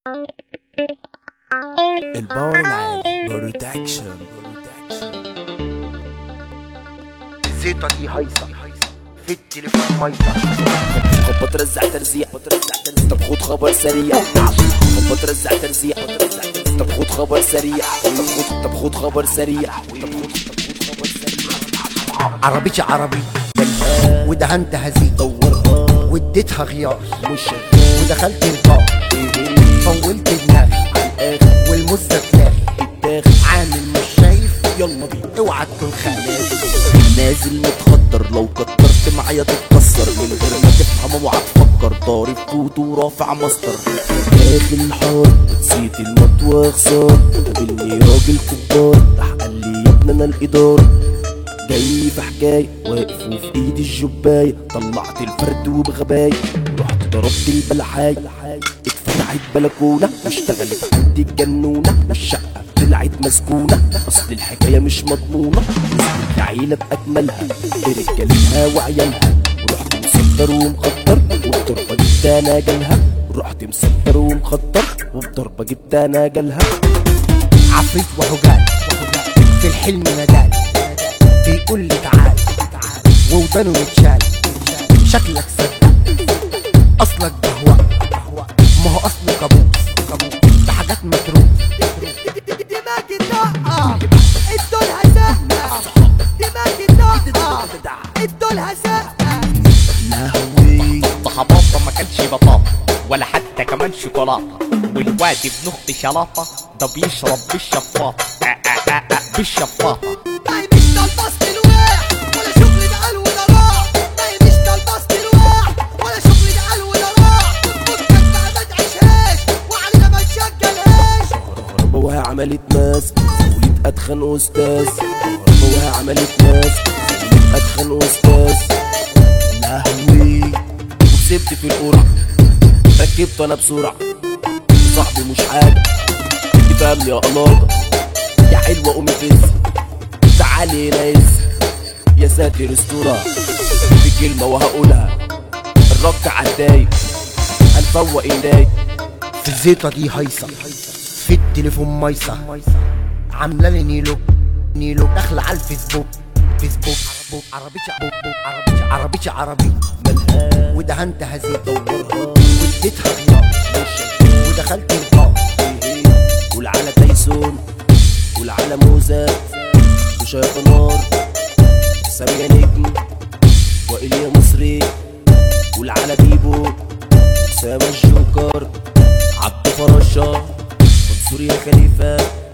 الباور العالي برودكشن الزيطة دي هايصة في التليفون مايصة خبط رزع ترزيع طب خد خبر سريع خبط رزع ترزيع طب خد خبر سريع طب خد طب خد خبر سريع طب خد طب خد خبر سريع عربيتي عربي ودهنت هزيت دورها واديتها غيار مش شغال ودخلت البار طولت دماغي الاخر والمزة تلاقي الداخل عامل مش شايف يلا بينا اوعى تكون خالد نازل متخدر لو كترت معايا تتكسر من غير ما تفهم اوعى تفكر ضارب فوت ورافع ماستر داخل الحار نسيت المطوى خسار قابلني راجل كبار راح قال لي يا ابني انا الاداره جاي في حكاية واقف وفي ايدي الجباية طلعت الفرد وبغباية رحت ضربت البلحاية اتفتحت بلكونة واشتغلت عندي الجنونة الشقة طلعت مسكونة اصل الحكاية مش مضمونة نزلت العيلة بأكملها برجالها وعيالها ورحت مسطر ومخطر وبضربة جبت انا جالها رحت مسطر ومخطر وبضربة جبت انا جالها عفريت وهجال في الحلم نادال بيقول لي تعال وودانه متشال شكلك صدق اصلك بهواء ما هو اصله كابوس بحاجات متروك دماغ الدقة ادولها زقة دماغ الدقة ادولها زقة لهوي صحباطة ما كانش بطاطا ولا حتى كمان شوكولاتة والواد ابن اختي شلاطة ده بيشرب بالشفاطة آه آه آه آه بالشفاطة ما هي مش ده البسط الواح ولا شغل ده قال ولا راح ما هي مش ده البسط الواح ولا شغل ده قال ولا راح فكك بقى ما تعيشهاش وعلينا ما تشجلهاش كهرباء عملت ماس وليد اتخن استاذ كهرباء عملت ماس وليد اتخن استاذ لهوي وكسبت في القرعة ركبت انا بسرعة صاحبي مش حاجة تفهم يا قلاطة يا حلوة قومي فز تعالي ريس يا ساتر استورة في كلمة وهقولها الرك عالدايق هنفوق ايديك في الزيطة دي هايصة في التليفون مايصة عاملة لي نيلو نيلو داخلة على الفيسبوك فيسبوك عربيتي عربيتي عربيتي عربي ودهنت هزيت واديتها غيار ودخلت البار قول على تايسون قول على موزة وشيطانار سامية نجم وإيليا مصري قول على بيبو أسامة الجوكر عبد فرشة منصور يا خليفة